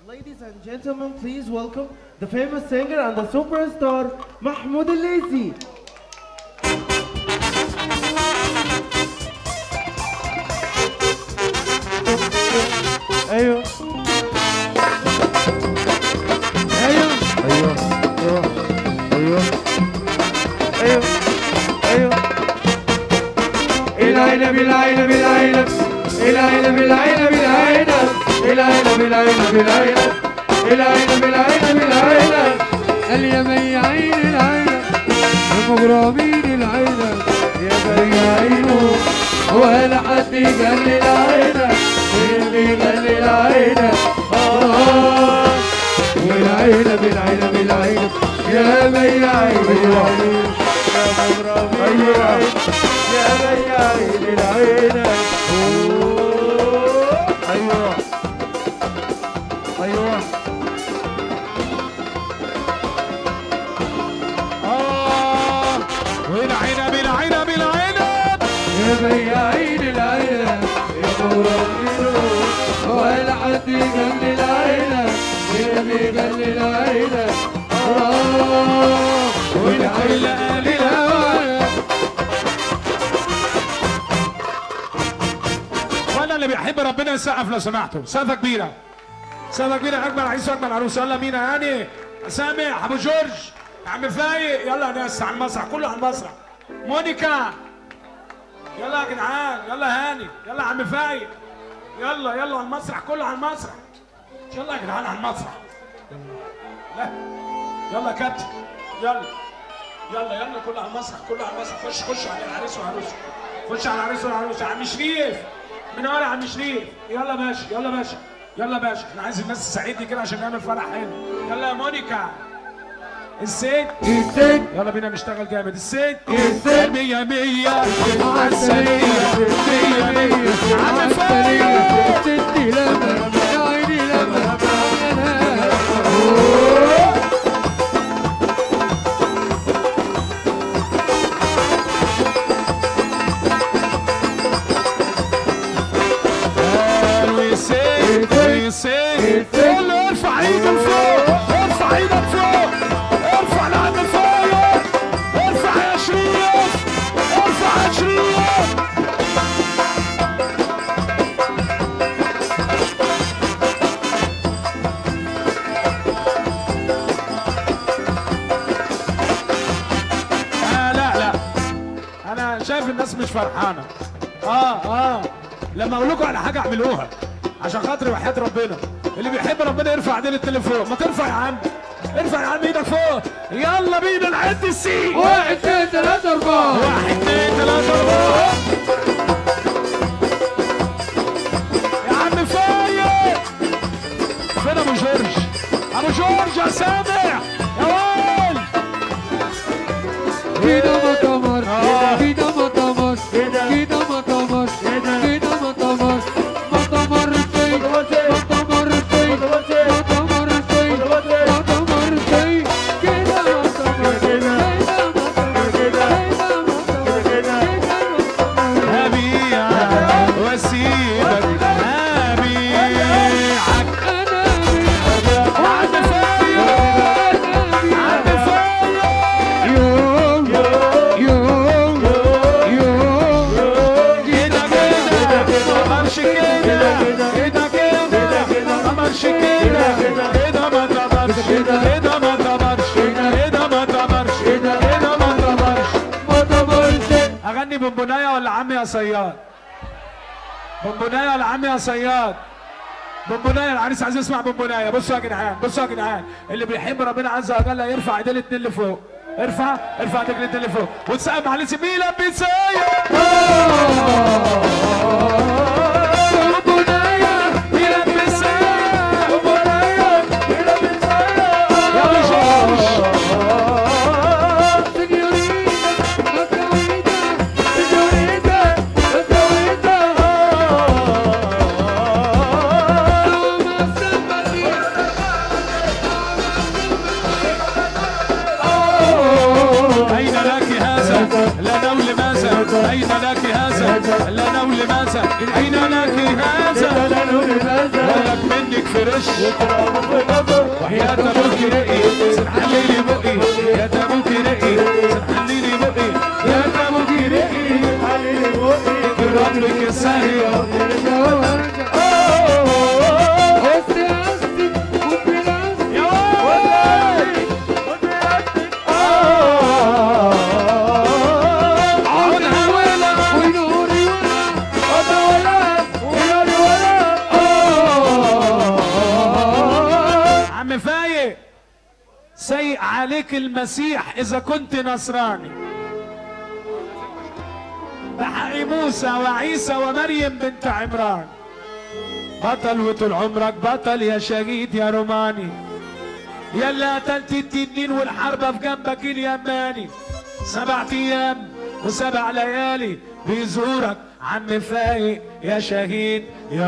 Ladies and gentlemen, please welcome the famous singer and the superstar Mahmoud Al-Lazy. ايوه ايوه ايوه ايوه ايوه ايوه العنب العنب العنب العنب العنب العنب العنب العنب العنب العنب العنب العنب اليمين عين العنب المغرمين العنب يا بني عينه ولا حد يقلل العنب اللي يقلل العنب آه والعنب العنب العنب يا بني عين العنب يا مغرمين العنب يا بني عين العنب ايوه ايوه آه والعنب العنب العنب يا بياعين العنب يا مغرمين ولا حد يقلل العنب يا بيقلل العنب آه والعنب الهوى ولا اللي بيحب ربنا يسقف لو سمحتوا سقفه كبيره سقفه كبيره اجمل عريس واجمل عروس يلا مين هاني سامح ابو جورج عم فايق يلا يا ناس على المسرح كله على المسرح مونيكا يلا يا جدعان يلا هاني يلا عم فايق يلا يلا على المسرح كله على المسرح يلا يا جدعان على المسرح لا يلا يا كابتن يلا يلا يلا كله على المسرح كله على المسرح خش خش على العريس والعروس خش على العريس والعروس يا عم شريف من ورا يا عم شريف يلا باشا يلا باشا يلا باشا احنا عايز الناس تساعدني كده عشان نعمل فرح حلو يلا يا مونيكا الست الست يلا بينا نشتغل جامد الست الست مية مية عسلية مية مية عم عسلية ستي لما يا عيني لما ويسيك ويسيك كله ارفع ايدك فوق ارفع ايدك فوق ارفع لعند فوق ارفع يا شريف ارفع يا شريف آه لا لا انا شايف الناس مش فرحانه اه اه لما اقول لكم على حاجه اعملوها عشان خاطري وحياه ربنا اللي بيحب ربنا يرفع ايديه للتليفون ما ترفع يا عم ارفع يا عم ايدك فوق يلا بينا نعد السي واحد اثنين ثلاثة أربعة واحد اثنين ثلاثة أربعة يا عم فايق فين أبو جورج؟ أبو جورج يا سامع يا ويل كده ما تمر آه. كده ما تمر كده. كده ما تمر كده ما تمر ما تمرتي ما تمرتي ما تمرتي ما تمرتي كده ما تمر كده ما تمر كده ما تمر كده ما تمر هبيعك واسيبك هبيعك انا عم فايق عم فايق يوم يوم يوم كده كده قمرش كده كده كده قمرش كده كده ما تقدرش كده ما تقدرش كده ما تقدرش كده ما تقدرش ما تمرتي اغني بونبونايه ولا عمي يا صياد بونبونايه ولا عمي يا صياد بونبونايه العريس عايز يسمع بونبونايه بصوا يا جدعان بصوا يا جدعان اللي بيحب ربنا عز وجل يرفع ايديه الاثنين لفوق ارفع ارفع ايديك الاثنين لفوق وتسقف مع الاسم ميلان بيتسايا ميلان بيتسايا يا ابو جورج أين لك هذا؟ لا نول ماذا؟ أين لك هذا؟ لا نول ماذا؟ أين لك هذا؟ ولك منك فرق وش وحياة ابوك رقي سنحلي لي بقي يا ابوك رقي سنحلي لي بقي يا ابوك رقي بربك السهل يا عود هولا عم فايق سيء عليك المسيح اذا كنت نصراني بحق موسى وعيسى ومريم بنت عمران بطل وطول عمرك بطل يا شهيد يا روماني يلا قتلت التنين والحربة في جنبك اليماني سبع ايام وسبع ليالي بيزورك عم فايق يا شهيد يا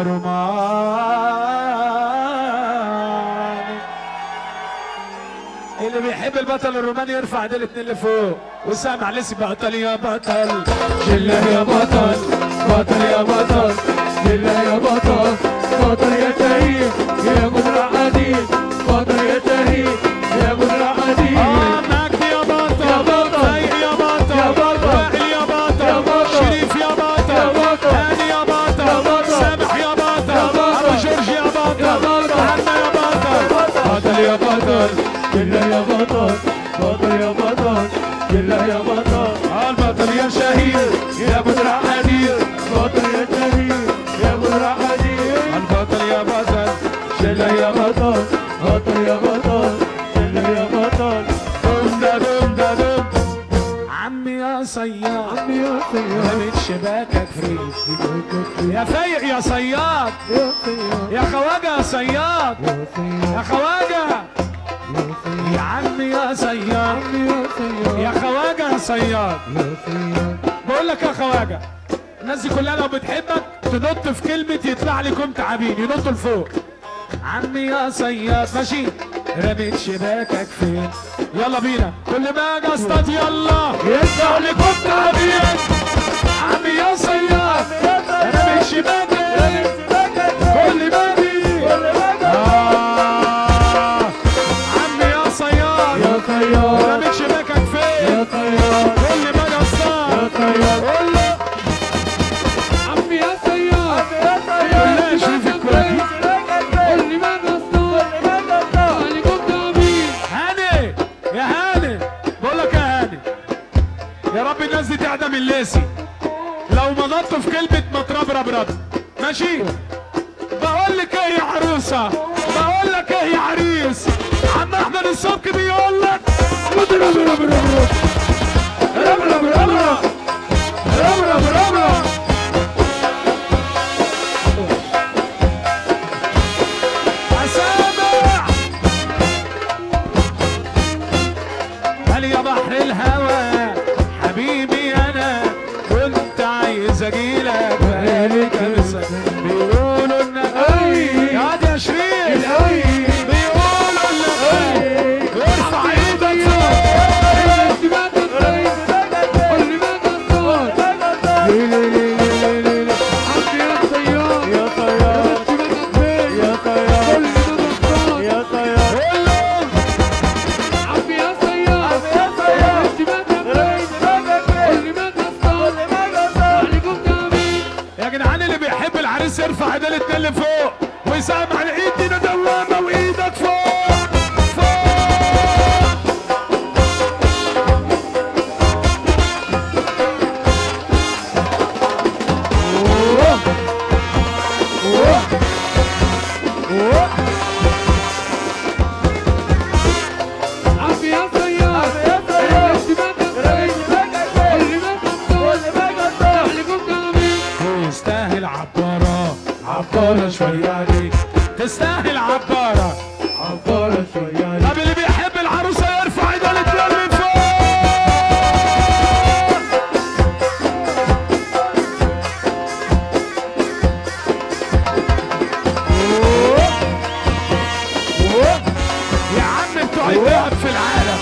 روماني اللي بيحب البطل الروماني يرفع ايديه الاتنين لفوق وسامع لسه بطل يا بطل جله يا بطل بطل يا بطل جله يا بطل بطل يا شهيد يا مدرع عديد بطل يا شهيد يا مدرع عديد اه مجدي يا بطل يا بطل فايق يا بطل يا بطل وائل يا بطل يا بطل شريف يا بطل يا بطل هاني يا بطل يا بطل سامح يا بطل يا بطل ابو جورج يا بطل يا بطل عنا يا بطل بطل يا بطل بالله يا بطل بطل يا بطل بالله يا بطل البطل يا شهيد يا بدر عديد بطل يا شهيد يا بدر حديد البطل يا بطل بالله يا بطل بطل يا بطل بالله يا بطل دم دا دم دا دم عمي يا صياد عمي يا سياد رميت شباكك فيه يا فايق يا صياد يا سياد يا خواجه يا صياد يا سياد يا خواجه يا سياد يا عمي يا صياد عمي يا سياد يا خواجه يا صياد يا سياد بقول لك يا خواجه الناس دي كلها لو بتحبك تنط في كلمة يطلع لكم تعابين ينطوا لفوق عمي يا صياد ماشي رميت شباكك فين يلا بينا كل ما اجي اصطاد يلا يطلع لكم تعابين عمي يا صياد رميت شباكك كل ما اجي آه. عمي يا صياد يا سياد رميت شباكك فين يا سياد كل ما اجي اصطاد يا سياد قول له عمي يا سياد بالله شوف الكويس قول لي ما قصدك عليكم تعبير هاني يا هاني بقول لك يا هاني يا رب الناس دي تعدم اللاسي لو مضت في كلمة مطرب رب رب ماشي بقول لك ايه يا عروسة بقول لك ايه يا عريس عم احمد الصبكي بيقول لك رب رب رب رب رب رب رب رب رب رب رب رب أسامع هل يا بحر الهوى حبيبي انا كنت عايز اجيلك بقالي كام سنه بيقولوا ان قوي يا دي يا شريف بيقولوا ان قوي ارفع ايدك فوق قول لي ما قصدك عمي يا سياد يا سياد شباكك فين يا قول سياد لي ما قصدك يا سياد قول له عمي يا سياد شباكك فين قول لي ما قصدك عليكم تعبير يا جدعان اللي بيحب العريس يرفع ايديه الاتنين لفوق ويسمع الايد دي دوامه وايدك فوق فوق عمي يا سياد شباكك فين قول لي ما قصدك عليكم تعبير تستاهل عبارة عبارة شوية عليك تستاهل عبارة عبارة شوية طب اللي بيحب العروسة يرفع ايده الاتنين من فوق يا عم بتوع الدهب في العالم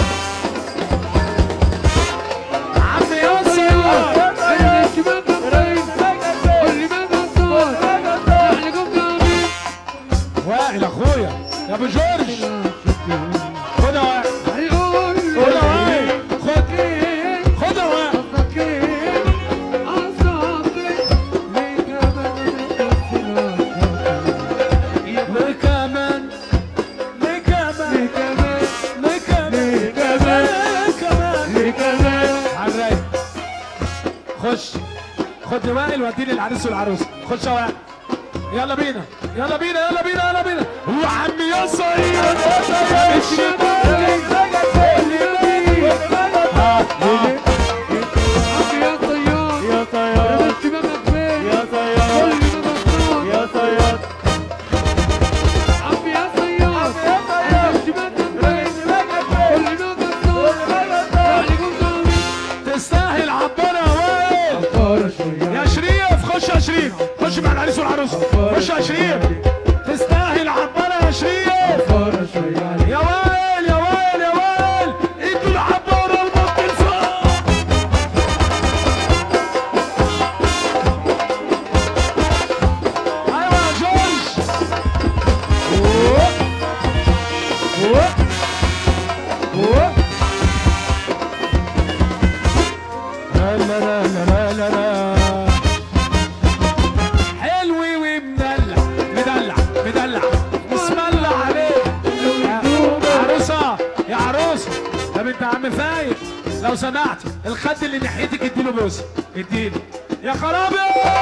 عم ياسر قول لي شباكك فين قول لي ما قصدك عليكم تعبير خش خد يا وائل وديني العريس والعروسه خش يا وائل يلا بينا يلا بينا يلا بينا يلا بينا وعمي يا صعيد عمي يا طيار يا طيار رمشت دماغك فين يا طيار قول لي دماغك يا طيار عمي يا طيار رمشت دماغك فين قول لي دماغك يعني قول تستاهل عبارة يا وائل طار شوية يا شريف خش يا شريف خش مع العريس والعروسه خش يا شريف تستاهل عبارة يا شريف طار شوية يا وائل يا وائل يا وائل ادوا العبارة ونط الفوق ايوه يا جورج لا لا لا لا لا لا حلو ومدلع مدلع مدلع بسم الله عليك يا عروسه يا عروسه طب انت يا عم فايق لو سمحت الخد اللي ناحيتك اديله بوسه اديله يا خرابي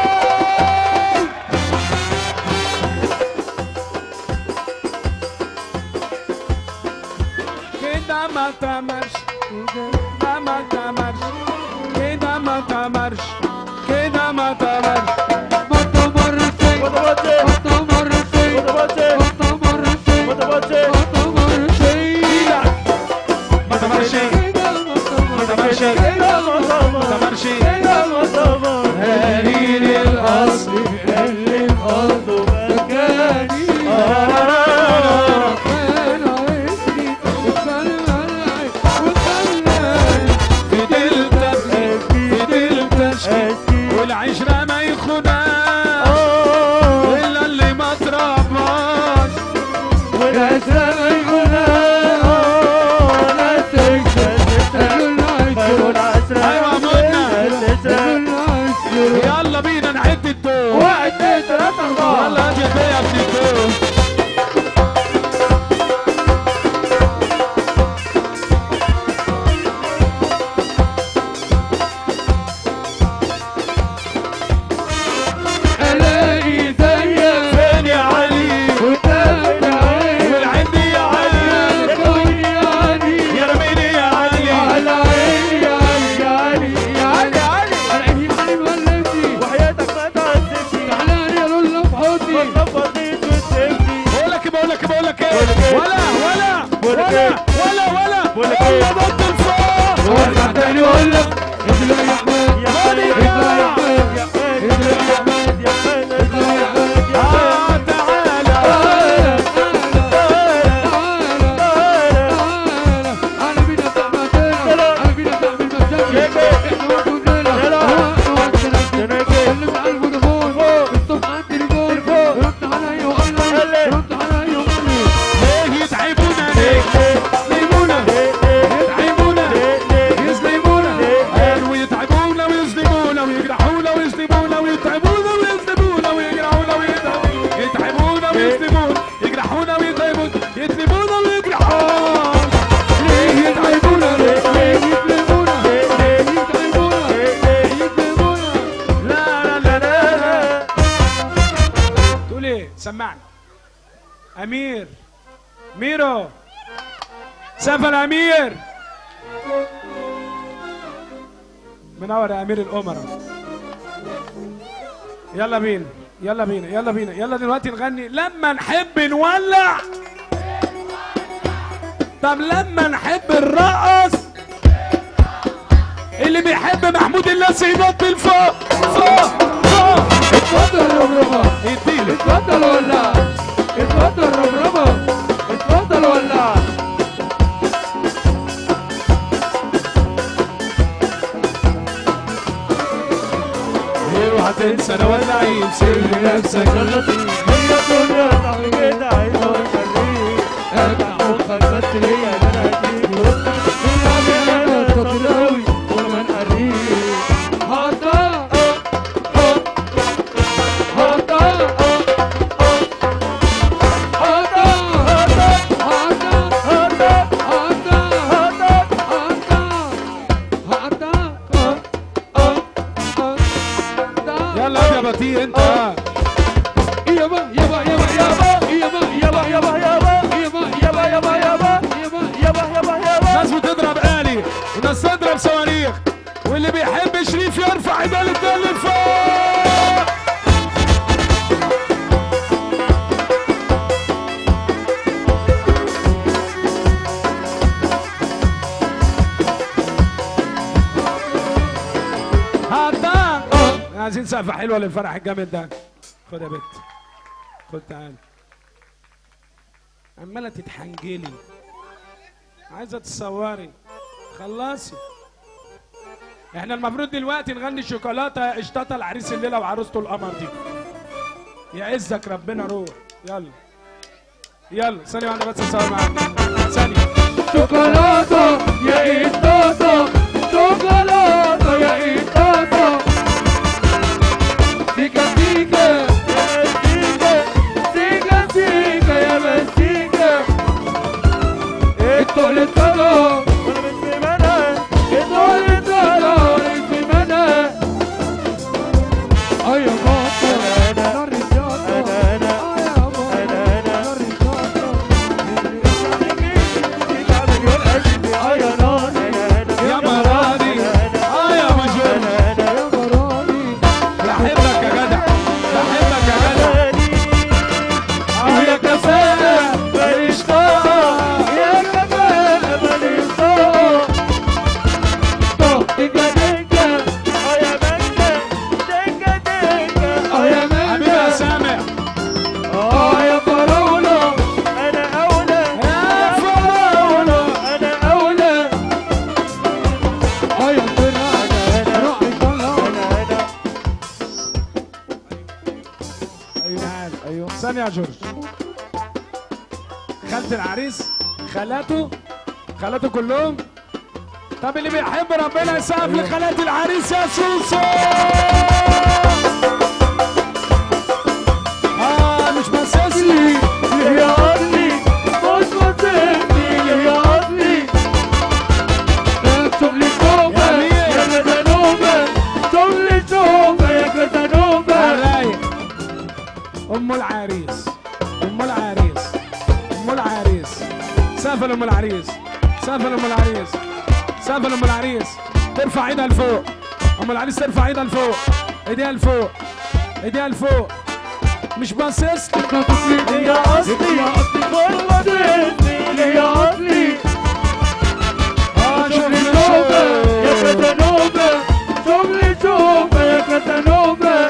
كده ما تمرش كده ما تمرش كده ما تمرش كده ما تمرش مرة مرتين متوجه مرة مرتين متوجه مرة مرتين متوجه مرة مرتين ما تمرش كده ما تمرش كده ما تمرش هرير الأصل اللي الأرض مكاني فضلت فضلت والعشرة ما يخوناش إلا اللي ما ترباش أيوة منى يلا بينا نعد الدور واحد اثنين ثلاثة أربعة يلا هات يا بيه يا ابن الدور فين يا علي والعندي يا علي يا رميني يا علي وحياتك ما تعذبني وتنفضيت وتسيبني بقول لك بقول لك بقول لك بقول لك ايه إيه؟ ولا ولا بقول لك ولا إيه؟ ولا ولا بقول لك ولا إيه؟ ضد الفوق وارجع تاني واقول لك يا احمد يا احمد يا احمد يا احمد يا احمد يا احمد يا آه احمد تعالى ليه يتعبونا ليه يظلمونا يتعبونا يظلمونا قالوا يتعبونا ويظلمونا ويجرحونا ويظلمونا ويتعبونا ويظلمونا ويجرحونا ويتعبونا يتعبونا ويظلمونا يجرحونا ويتعبونا يظلمونا ويجرحونا ليه يتعبونا ليه يظلمونا لا لا لا لا لا تقول ايه سمعني امير ميرو سافر امير منور يا امير الامراء يلا بينا يلا بينا يلا بينا يلا دلوقتي نغني لما نحب نولع طب لما نحب نرقص اللي بيحب محمود اللاس ينط لفوق فوق فوق اتفضل ربربة يديله اتفضل ولا اتفضل ربربة اتفضل ولا اوعى تنسى انا ولعين سيب نفسك هي الدنيا تعبت عايزة وخليك ارجع خلفت ليا انا هديك انا تطراوي ومن قريب هطا هطا هطا هطا هطا هطا بطيء انت يابا يابا يابا يابا يابا يابا يابا يابا يابا يابا يابا يابا يابا يابا يابا يابا ناس بتضرب آلي وناس تضرب صواريخ واللي بيحب شريف يرفع ايده الاتنين لفوق هاتان عايزين سقفة حلوة للفرح الجامد ده خد يا بنت خد تعالى عمالة تتحنجلي عايزة تصوري خلصي احنا المفروض دلوقتي نغني شوكولاتة اشتطى العريس الليلة وعروسته القمر دي يعزك ربنا روح يلا يلا ثانية واحدة بس اصور معاك ثانية شوكولاتة يا إيطاطا شوكولاتة يا إيطاطا سيكا سيكا سيكا سيكا يا مسيكا الطول الطلع الطول الطلع في منى أي يا ماما نار الجاطة أي يا ماما نار الجاطة يا مرادي اه يا مجنون يا مراني بحبك يا جدع بحبك يا جدع يا كفاءة ماليش طاقة يا كفاءة ماليش طاقة طاق ديكا ديكا اه يا حبيبي يا مانجا سامع اه يا فراولة يا فراولة أولى اه يا فرقة روح طلع ايوه تعال ايوه ثانية يا جورج خالة العريس خالاته خالاته كلهم طب اللي بيحب ربنا يسقف لخالات العريس يا سوسو اه مش مساسي يا أصلي مش مصيبني يا أصلي اكتب لي توبة يا مين؟ يا كازانوفا اكتب لي توبة يا كازانوفا الرايق ام العريس ام العريس ام العريس سقف ام العريس سقف ام العريس سقف ام العريس ترفع ايدها لفوق ام العريس ترفع ايدها لفوق ايديها لفوق ايديها لفوق مش باصص لي. يا أصلي يا أصلي مش مصيبني يا أصلي اه شوف لي شوف توبة يا كازانوفا شوف لي توبة يا كازانوفا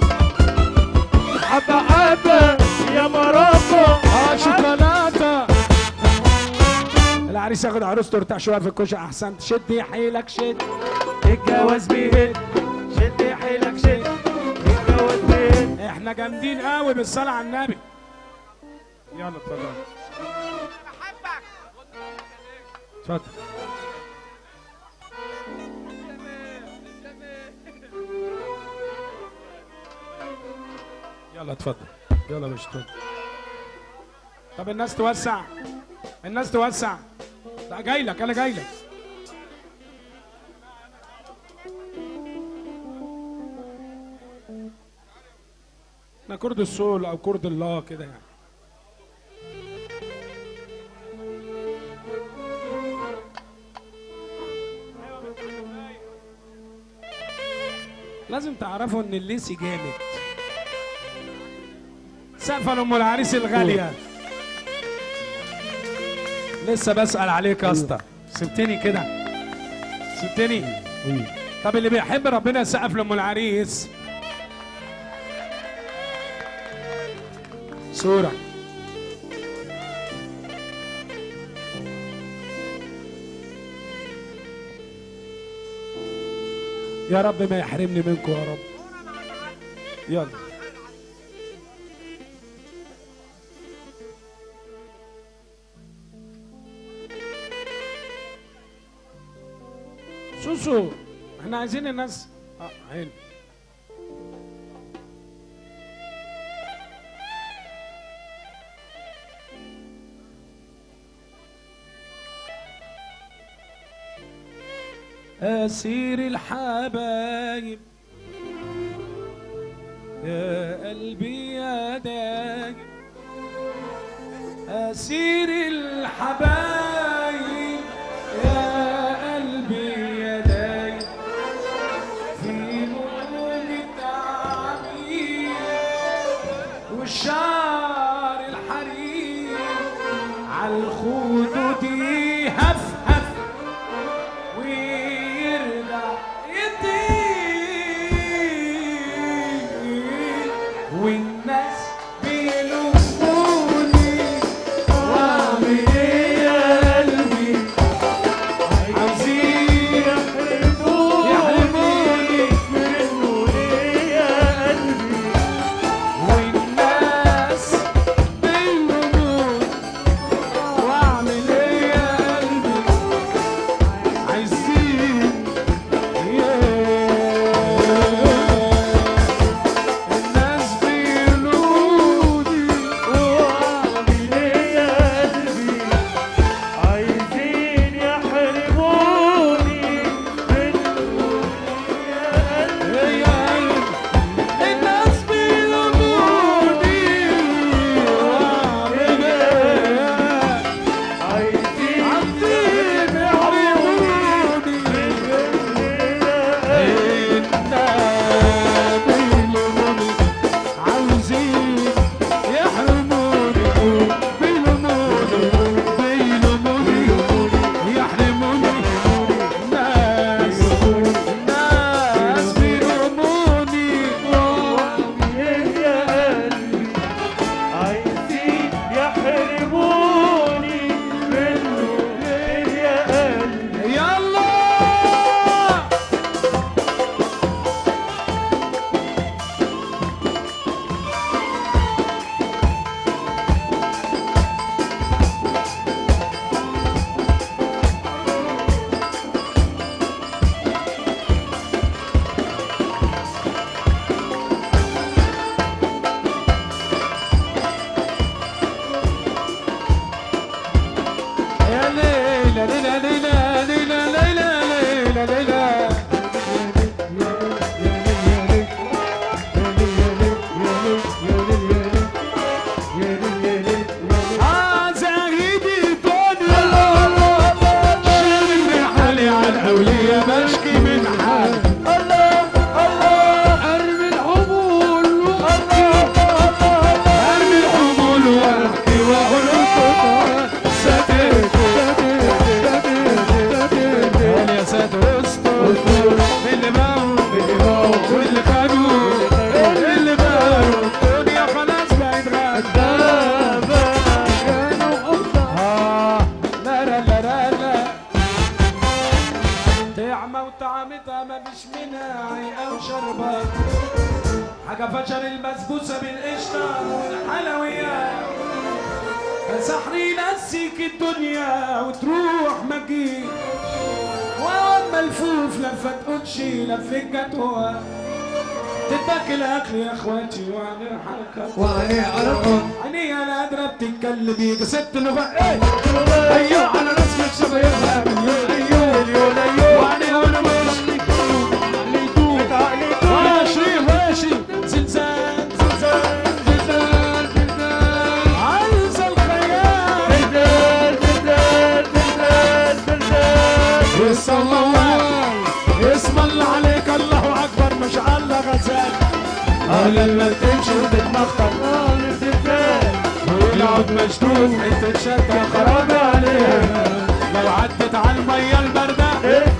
حبة حبة يا مرافة اه شوكولاته العريس ياخد عروسته يرتاح شويه في الكوشه احسن شد حيلك شد الجواز بيهد شد حيلك شد الجواز بيهد احنا جامدين قوي بالصلاه على النبي يلا اتفضل اتفضل يلا اتفضل يلا مش اتفضل طب الناس توسع الناس توسع لا جاي لك انا جاي لك انا كرد السول او كرد الله كده يعني لازم تعرفوا ان الليسي جامد سقفة لام العريس الغالية لسه بسأل عليك يا اسطى سبتني كده سبتني طب اللي بيحب ربنا يسقف لام العريس صورة يا رب ما يحرمني منكم يا رب يلا سوسو احنا عايزين الناس اه حلو أسير الحبايب يا قلبي يا داي أسير الحبايب يا قلبي يا داي في موج التعبير والشعر الحرير عالخدود هف هف ويرجع يطير والناس بيلوموني واعمل ايه يا قلبي عايزين يحرموني والناس بيلوموني واعمل ايه يا قلبي عايزين الناس بيقولولي عايزين يحرموني من يا قلبي الناس بيلوموني واعمل ايه عايزين عايزين يحرموني عاوزين يحرموني بيلوموني بيلوموني يحرموني ناس ناس بيلوموني يا قلبي عايزين يحرموني منه يا قلبي يلا يا ليلى ليلى ليلى ليلى ليلى ليلى ليلى آه زاهد الدنيا شيل حالي على الأولياء بشكي من حال أرمي الحمول أرمي الحمول وأحكي وأقول ساتر قال يا ساتر استر اللي باعوا واللي خدوا اللي باعوا الدنيا خلاص بقت غابة آه لا لا لا لا لا طعمة وطعمتها ما فيش منها عيقة وشربات حاجة فشل البسبوسة بالقشطة والحلويات فسحر ينسيك الدنيا وتروح ما تجيش وأقعد ملفوف لفة تقولشي لفة جاتوها تتاكل اكل يا اخواتي وعلى حركات وعليه حركات عيني انا قادره بتتكلم يجي ست لغه ايه ايوه على رسمك شبيبها مليون ايوه مليون ايوه وعليه وانا ماشي ماشي ماشي زلزال زلزال زلزال زلزال عايز الخيال اسم الله اسم الله عليك الله اكبر ما شاء الله غزال اهلا ما تمشي وتتمخطر ويقعد مشدود حته شده خراب عليها لو عدت على الميه البارده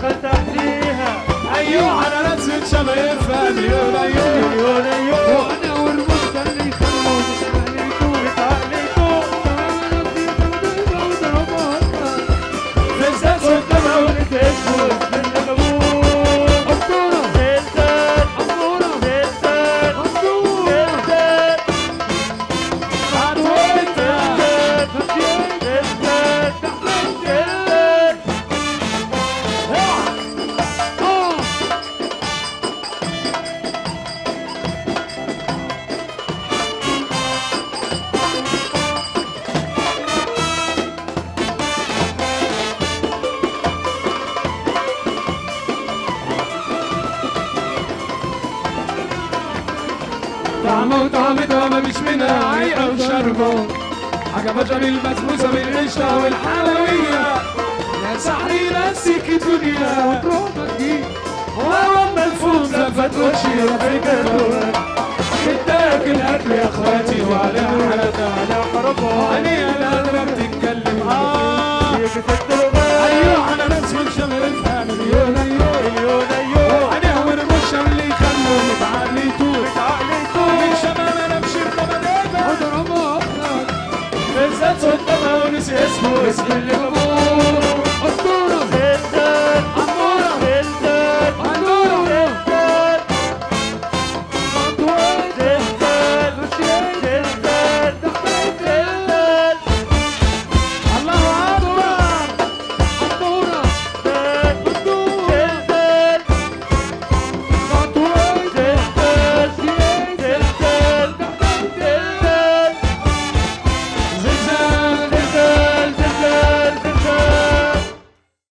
ايوه على رسمة شبايبها مليون ايوه وانا والمستني خلوني لسه صوت طعمه وطعمتها ما فيش منها عيقة وشربة عجبة بالبسبوسة بالقشطة والحلوية يا سحري نفسك دنيا وتروح ما تجيش وهو ملفوف لفت وشي وفكرة بتاكل اكل يا اخواتي وعلى حالتها على حركة انا لا قادرة بتتكلم اه بتدلغ ايوه انا ناس من شغل فهم مليون ايوه مليون ايوه انا ورموش اللي يخلوني بعقلي طول تعالي من شباب انا بشرطة بدايبة حضر مطلق بالذات صدامها ونسي اسمه اسم اللي بموت